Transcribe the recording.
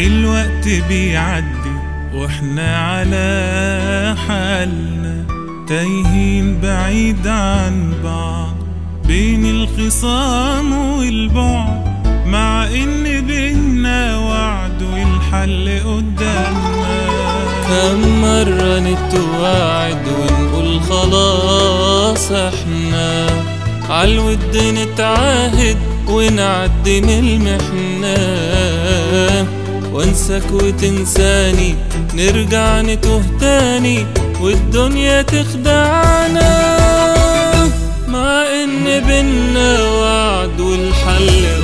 الوقت بيعدي واحنا على حالنا تايهين بعيد عن بعض بين الخصام والبعد مع ان بينا وعد والحل قدامنا كم مرة نتوعد ونقول خلاص احنا عالود نتعاهد ونعدي من المحنة وانساك وتنساني نرجع نتوه تاني والدنيا تخدعنا مع ان بينا وعد والحل